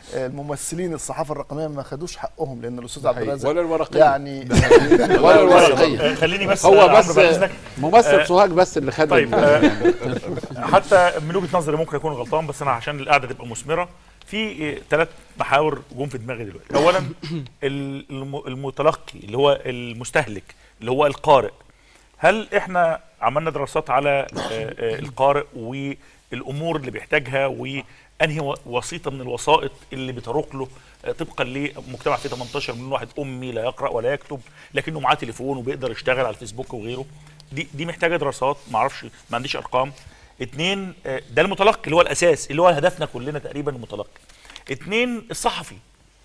آه، الممثلين الصحافه الرقميه ما خدوش حقهم لان الاستاذ عبد الرازق ولا الورقيه يعني ولا الورقيه خليني بس هو عمرو بس بعد إذنك. ممثل آه، سوهاج بس اللي خد طيب ال- آه، حتى من وجهه نظري ممكن اكون غلطان بس انا عشان القعده تبقى مثمره في ثلاث محاور جم في دماغي دلوقتي اولا ال- الم- المتلقي اللي هو المستهلك اللي هو القارئ هل احنا عملنا دراسات على آه، آه، القارئ والامور اللي بيحتاجها وانهي و- وسيطه من الوسائط اللي بتروق له آه، طبقا لمجتمع فيه 18 مليون واحد امي لا يقرا ولا يكتب لكنه معاه تليفون وبيقدر يشتغل على الفيسبوك وغيره دي دي محتاجه دراسات ما اعرفش ما عنديش ارقام اتنين آه، ده المتلقي اللي هو الاساس اللي هو هدفنا كلنا تقريبا المتلقي اتنين الصحفي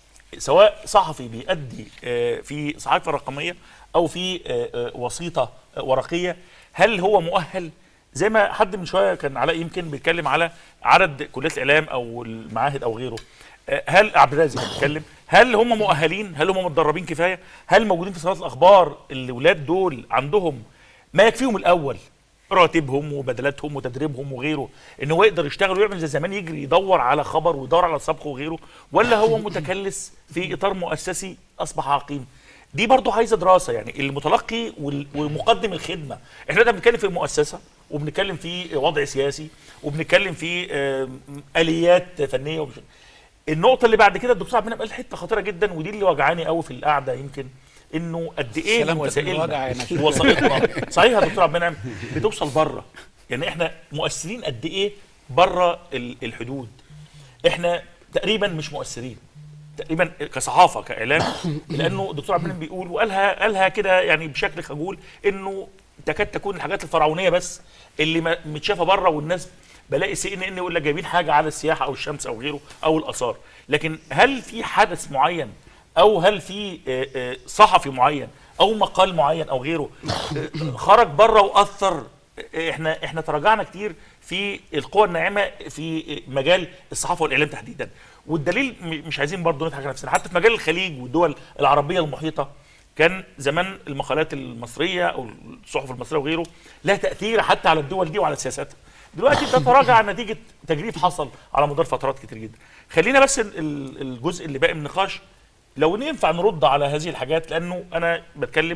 سواء صحفي بيأدي آه، في صحافه رقميه او في آه، آه، وسيطه آه، ورقيه هل هو مؤهل زي ما حد من شويه كان علاء يمكن بيتكلم على عدد كليات الاعلام او المعاهد او غيره آه، هل عبد الرازق كان بيتكلم هل هم مؤهلين هل هم متدربين كفايه هل موجودين في صناعه الاخبار الاولاد دول عندهم ما يكفيهم الاول راتبهم وبدلاتهم وتدريبهم وغيره ان هو يقدر يشتغل ويعمل زي زمان يجري يدور على خبر ويدور على سبق وغيره ولا هو متكلس في اطار مؤسسي اصبح عقيم دي برضه عايزه دراسه يعني المتلقي وال- ومقدم الخدمه احنا دلوقتي بنتكلم في مؤسسه وبنتكلم في وضع سياسي وبنتكلم في آم، اليات فنيه ومش النقطه اللي بعد كده الدكتور عبد المنعم قال حته خطيره جدا ودي اللي وجعاني قوي في القعده يمكن انه قد ايه من سلامتك من الوجع يا وسائلنا نشوى. وسائطنا صحيح يا دكتور عبد المنعم بتوصل بره يعني احنا مؤثرين قد ايه بره ال- الحدود احنا تقريبا مش مؤثرين تقريبا كصحافه كاعلام لانه الدكتور عبد المنعم بيقول وقالها قالها كده يعني بشكل خجول انه تكاد تكون الحاجات الفرعونيه بس اللي ما- متشافه بره والناس بلاقي سي ان ان يقول لك جايبين حاجه على السياحه او الشمس او غيره او الاثار لكن هل في حدث معين او هل في آه، آه، صحفي معين او مقال معين او غيره آه، خرج بره واثر آه، احنا احنا تراجعنا كتير في القوى الناعمه في مجال الصحافه والاعلام تحديدا والدليل م- مش عايزين برضه نضحك على نفسنا حتى في مجال الخليج والدول العربيه المحيطه كان زمان المقالات المصريه او الصحف المصريه وغيره لها تاثير حتى على الدول دي وعلى سياساتها دلوقتي بتتراجع نتيجه تجريف حصل على مدار فترات كتير جدا خلينا بس ال- ال- الجزء اللي باقي من النقاش لو ينفع نرد على هذه الحاجات لانه انا بتكلم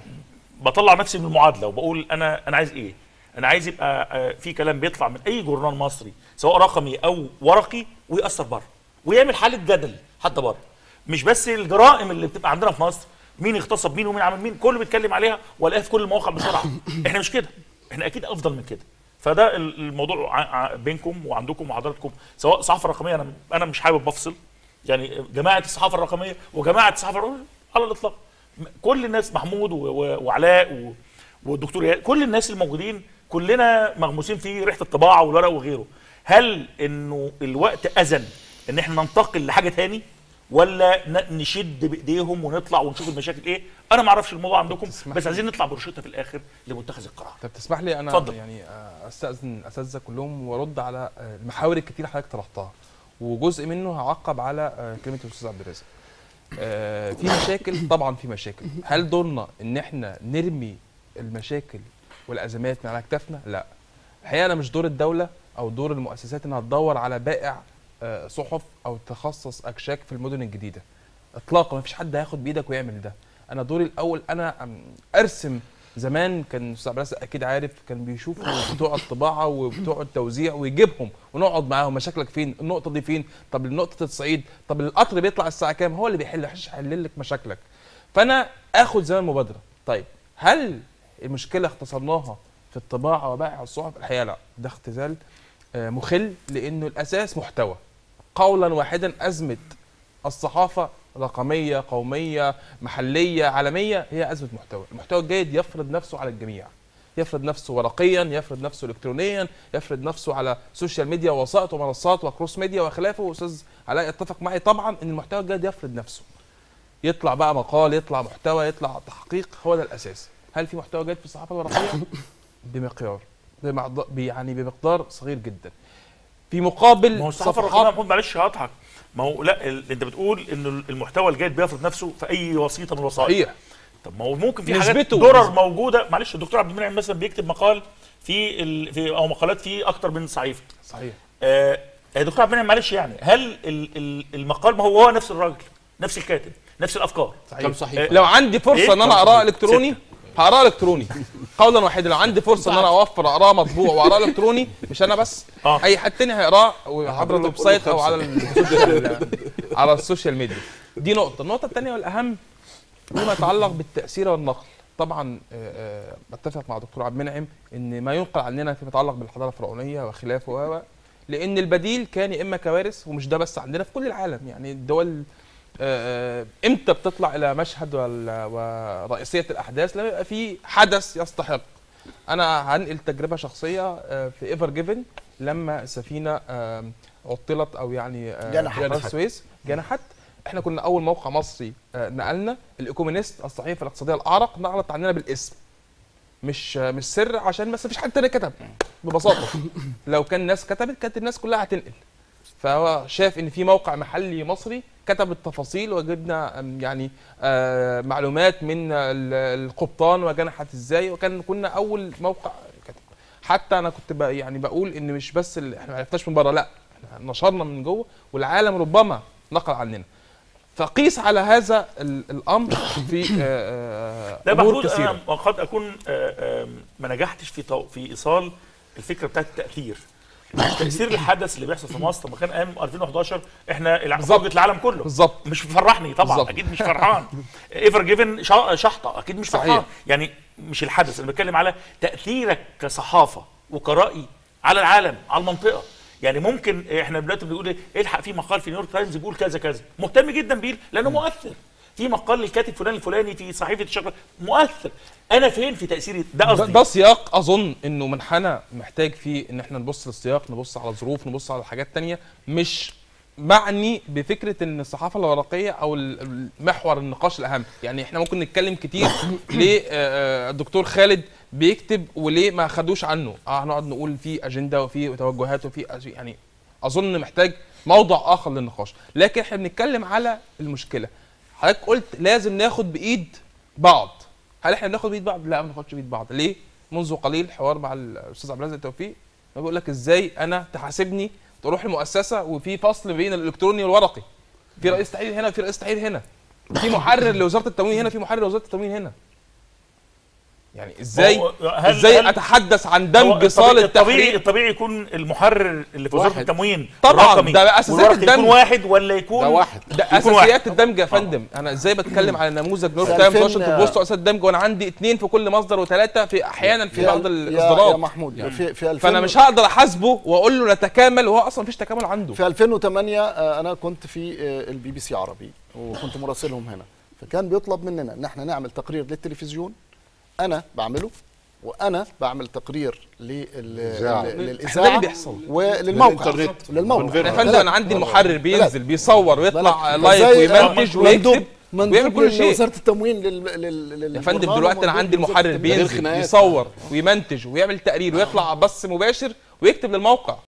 بطلع نفسي من المعادله وبقول انا انا عايز ايه انا عايز يبقى آه، في كلام بيطلع من اي جورنال مصري سواء رقمي او ورقي ويأثر بره ويعمل حاله جدل حتى بره مش بس الجرائم اللي بتبقى عندنا في مصر مين اغتصب مين ومين عمل مين كله بيتكلم عليها والاقيها في كل المواقع بسرعه احنا مش كده احنا اكيد افضل من كده فده ال- الموضوع ع- ع- بينكم وعندكم وحضراتكم سواء صحافه رقميه انا انا مش حابب افصل يعني جماعه الصحافه الرقميه وجماعه الصحافه الرقمية على الاطلاق م- كل الناس محمود و- و- وعلاء و- والدكتور يا- كل الناس الموجودين كلنا مغموسين في ريحه الطباعه والورق وغيره هل انه الوقت اذن ان احنا ننتقل لحاجه تاني ولا ن- نشد بايديهم ونطلع ونشوف المشاكل ايه انا ما اعرفش الموضوع عندكم تسمح بس لي؟ عايزين نطلع بروشته في الاخر لمتخذ القرار طب تسمح لي انا اتفضل. يعني آه، استاذن اساتذه كلهم وارد على آه، المحاور الكتير اللي حضرتك طرحتها وجزء منه هعقب على آه، كلمه الاستاذ عبد الرازق آه، في مشاكل طبعا في مشاكل هل دورنا ان احنا نرمي المشاكل والازمات من على اكتافنا لا الحقيقه انا مش دور الدوله او دور المؤسسات انها تدور على بائع آه، صحف او تخصص اكشاك في المدن الجديده اطلاقا ما فيش حد هياخد بايدك ويعمل ده انا دوري الاول انا أم- ارسم زمان كان استاذ عبد الرازق اكيد عارف كان بيشوفوا بتوع الطباعه وبتوع التوزيع ويجيبهم ونقعد معاهم مشاكلك فين النقطه دي فين طب نقطه التصعيد طب القطر بيطلع الساعه كام هو اللي بيحل مش يحل لك مشاكلك فانا اخد زمان مبادره طيب هل المشكله اختصرناها في الطباعه وبائع الصحف الحقيقه لا ده اختزال آه، مخل لانه الاساس محتوى قولا واحدا ازمه الصحافه رقميه قوميه محليه عالميه هي ازمه محتوى المحتوى الجيد يفرض نفسه على الجميع يفرض نفسه ورقيا يفرض نفسه الكترونيا يفرض نفسه على سوشيال ميديا ووسائط ومنصات وكروس ميديا وخلافه استاذ علاء يتفق معي طبعا ان المحتوى الجيد يفرض نفسه يطلع بقى مقال يطلع محتوى يطلع تحقيق هو ده الاساس هل في محتوى جيد في الصحافه الورقيه بمقيار بمعض- يعني بمقدار صغير جدا في مقابل ما هو الصحافه الرقميه محمود معلش هقطعك ما هو لا ال- انت بتقول ان المحتوى الجيد بيفرض نفسه في اي وسيطه من الوسائط صحيح طب ما هو ممكن في حاجات نسبته. درر نسبة. موجوده معلش الدكتور عبد المنعم مثلا بيكتب مقال في ال... في او مقالات في اكتر من صحيفه صحيح آه يا دكتور عبد المنعم معلش يعني هل ال- ال- المقال ما هو هو نفس الراجل نفس الكاتب نفس الافكار كم صحيح لو عندي فرصه إيه؟ ان انا اقراه الكتروني هقراه الكتروني قولا واحدا لو عندي فرصه ان انا اوفر اقراه مطبوع واقراه الكتروني مش انا بس آه. اي حد تاني هيقراه عبر حضرتك الويب سايت قول له او على السوشيال على السوشيال ميديا دي نقطه النقطه الثانيه والاهم فيما يتعلق بالتاثير والنقل طبعا آه، آه، بتفق مع دكتور عبد المنعم ان ما ينقل عننا فيما يتعلق بالحضاره الفرعونيه وخلافه و و- لان البديل كان يا اما كوارث ومش ده بس عندنا في كل العالم يعني الدول آه، آه، امتى بتطلع الى مشهد وال- ورئيسيه الاحداث لما يبقى في حدث يستحق انا هنقل تجربه شخصيه آه، في ايفر جيفن لما السفينه آه، عطلت او يعني آه، جنحت. في قناة السويس جنحت احنا كنا اول موقع مصري آه، نقلنا الايكومينيست الصحيفه الاقتصاديه الاعرق نقلت عننا بالاسم مش آه، مش سر عشان بس مفيش حد تاني كتب ببساطه لو كان الناس كتبت كانت الناس كلها هتنقل فهو شاف ان في موقع محلي مصري كتب التفاصيل وجدنا أم، يعني آه معلومات من ال- القبطان وجنحت ازاي وكان كنا اول موقع كتب حتى انا كنت بق- يعني بقول ان مش بس ال- احنا ما عرفناش من بره لا احنا نشرنا من جوه والعالم ربما نقل عننا فقيس على هذا ال- الامر في آه، آه، لا امور محمود كثيره انا قد اكون آه، آم، ما نجحتش في تو- في ايصال الفكره بتاعت التاثير تاثير الحدث اللي بيحصل في مصر لما كان ايام 2011 احنا الع- بالظبط. خرجت العالم كله بالظبط مش مفرحني طبعا بالظبط. اكيد مش فرحان ايفر جيفن شا- شحطه اكيد مش صحيح. فرحان يعني مش الحدث انا بتكلم على تاثيرك كصحافه وكراي على العالم على المنطقه يعني ممكن احنا دلوقتي بنقول ايه الحق في مقال في نيويورك تايمز بيقول كذا كذا مهتم جدا بيه لانه مؤثر في مقال للكاتب فلان الفلاني في صحيفه الشغل مؤثر انا فين في تاثيري ده ده, قصدي ده سياق اظن انه منحنى محتاج فيه ان احنا نبص للسياق نبص على ظروف نبص على حاجات تانية مش معني بفكره ان الصحافه الورقيه او ال- محور النقاش الاهم يعني احنا ممكن نتكلم كتير ليه آه، آه، الدكتور خالد بيكتب وليه ما خدوش عنه اه هنقعد نقول في اجنده وفي توجهات وفي أج- يعني اظن محتاج موضع اخر للنقاش لكن احنا بنتكلم على المشكله حضرتك قلت لازم ناخد بايد بعض هل احنا بناخد بايد بعض لا ما بناخدش بايد بعض ليه منذ قليل حوار مع الاستاذ عبد الرزاق توفيق بيقول لك ازاي انا تحاسبني تروح المؤسسه وفي فصل بين الالكتروني والورقي في رئيس تحرير هنا وفي رئيس تحرير هنا في محرر لوزاره التموين هنا في محرر لوزاره التموين هنا يعني ازاي هو- هل- ازاي هل- اتحدث عن هو دمج صاله الطبيعي, الطبيعي, التحرير الطبيعي يكون المحرر اللي في وزاره واحد. التموين طبعاً، الرقمي ده أساسيات والورقي يكون الدمج. واحد ولا يكون ده واحد ده يكون واحد. اساسيات الدمج يا فندم انا ازاي بتكلم على نموذج نيويورك في تايمز 2000 واشنطن بوست واساسيات دمج وانا عندي اثنين في كل مصدر وثلاثه في احيانا في بعض يا- يا الاصدارات محمود في في 2000 فانا مش هقدر احاسبه واقول له نتكامل وهو اصلا مفيش تكامل عنده في 2008 آه، انا كنت في آه، البي بي سي عربي وكنت مراسلهم هنا فكان بيطلب مننا ان احنا نعمل تقرير للتلفزيون انا بعمله وانا بعمل تقرير لل- الإذاعة. لل- ده اللي للاذاعه بيحصل. وللموقع للإنترنت. للموقع يا فندم انا عندي المحرر بينزل بيصور ويطلع بلد. لايف فإزاي ويمنتج مندوب ويكتب ويعمل مندوب كل شيء وزاره التموين لل لل لل يا فندم دلوقتي انا عندي المحرر غير بينزل خناقات. يصور ويمنتج ويعمل تقرير ويطلع بث مباشر ويكتب للموقع